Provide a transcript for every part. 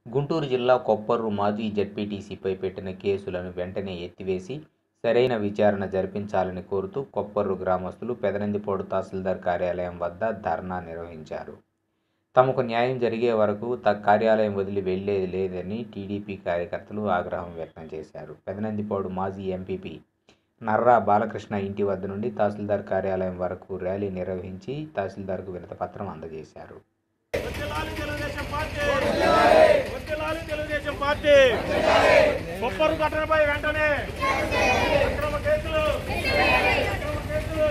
గుంటూరు జిల్లా కొప్పర్రు మాజీ జడ్పీటీసీపై పెట్టిన కేసులను వెంటనే ఎత్తివేసి సరైన విచారణ జరిపించాలని కోరుతూ కొప్పర్రు గ్రామస్తులు పెదనందిపోడు తహసీల్దార్ కార్యాలయం వద్ద ధర్నా నిర్వహించారు తమకు న్యాయం జరిగే వరకు త కార్యాలయం వదిలి వెళ్లేది లేదని టీడీపీ కార్యకర్తలు ఆగ్రహం వ్యక్తం చేశారు పెదనందిపోడు మాజీ ఎంపీపీ నర్రా బాలకృష్ణ ఇంటి వద్ద నుండి తహసీల్దార్ కార్యాలయం వరకు ర్యాలీ నిర్వహించి తహసీల్దార్కు వినతపత్రం అందజేశారు వర్ధిల్లాలి తెలుగుదేశం పార్టీ వర్ధిల్లాలి తెలుగుదేశం పార్టీ కొప్పరు ఘటనపై వెంటనే అక్రమ కేసులు అక్రమ కేసులు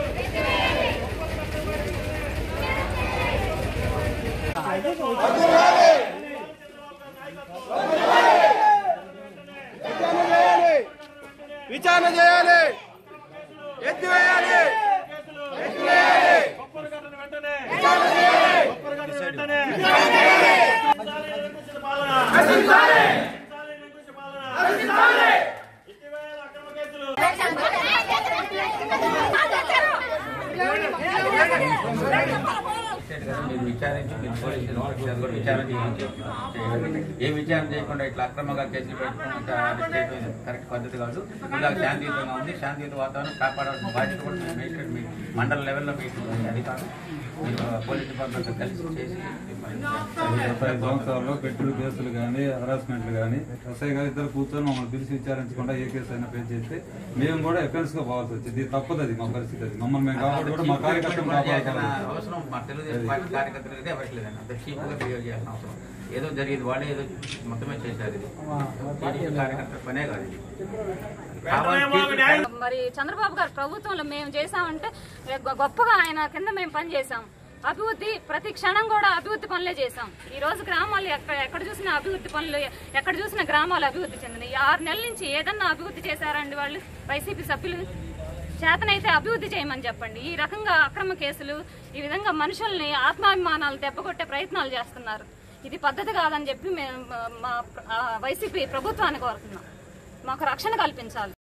విచారణ చేయాలి ఎత్తివేయాలి కొప్పరు ఘటన వెంటనే కొప్పరు ఘటన వెంటనే నిరంకుశ పాలన నిరంకుశ పాలన ఇటీవల అక్రమ కేసులు స్టేట్ కదా మీరు విచారించి మీరు పోలీసు ఇన్స్పెక్టర్ కూడా విచారణ చేయించి చేయాలి. ఏ విచారణ చేయకుండా ఇట్లా అక్రమంగా కేసులు పెట్టుకుని ఇట్లా అరెస్ట్ చేయడం కరెక్ట్ పద్ధతి కాదు ఇలా శాంతియుతంగా ఉంది శాంతియుత వాతావరణం కాపాడాల్సిన బాధ్యత కూడా మీ మేజిస్ట్రేట్ మీ మండల లెవెల్లో మీకు ఉంది అధికారం మీరు పోలీస్ డిపార్ట్మెంట్ కలిసి చేసి ముప్పై సంవత్సరాల్లో పెట్టుడు కేసులు కానీ హరాస్మెంట్లు కానీ ఎస్ఐ గారు ఇద్దరు కూర్చొని మమ్మల్ని పిలిచి విచారించకుండా ఏ కేసు అయినా పే చేస్తే మేము కూడా ఎఫెన్స్ గా పోవాల్సి వచ్చింది ఇది తప్పదు అది మా పరిస్థితి అది మమ్మల్ని మేము కాబట్టి కూడా మా కార్యకర్తలు చేయాల్సిన కాపాడుకోవాలి అవసరం మా తెలుగుదేశం పార్టీ కార్యకర్తలకు అయితే అవ్వట్లేదండి అంత చీప్గా బిహేవ్ చేయాల్సిన అవసరం ఏదో జరిగింది వాళ్ళే ఏదో మొత్తమే చేశారు ఇది టీడీపీ కార్యకర్తల పనే కాదు ఇది వెంటనే మాకు న్యాయం మరి చంద్రబాబు గారు ప్రభుత్వంలో మేము చేసామంటే గొ- గొప్పగా ఆయన కింద మేము పని చేసాం అభివృద్ధి ప్రతి క్షణం కూడా అభివృద్ధి పనులే చేసాం ఈ రోజు గ్రామాలు ఎక్కడ ఎక్కడ చూసినా అభివృద్ధి పనులు ఎక్కడ చూసినా గ్రామాలు అభివృద్ధి చెందినాయి ఈ ఆరు నెలల నుంచి ఏదన్నా అభివృద్ధి చేశారండి వాళ్ళు వైసీపీ సభ్యులు చేతనైతే అభివృద్ధి చేయమని చెప్పండి ఈ రకంగా అక్రమ కేసులు ఈ విధంగా మనుషుల్ని ఆత్మాభిమానాలు దెబ్బకొట్టే ప్రయత్నాలు చేస్తున్నారు ఇది పద్ధతి కాదని చెప్పి మేము మా ఆ, వైసీపీ ప్రభుత్వాన్ని కోరుతున్నాం మాకు రక్షణ కల్పించాలి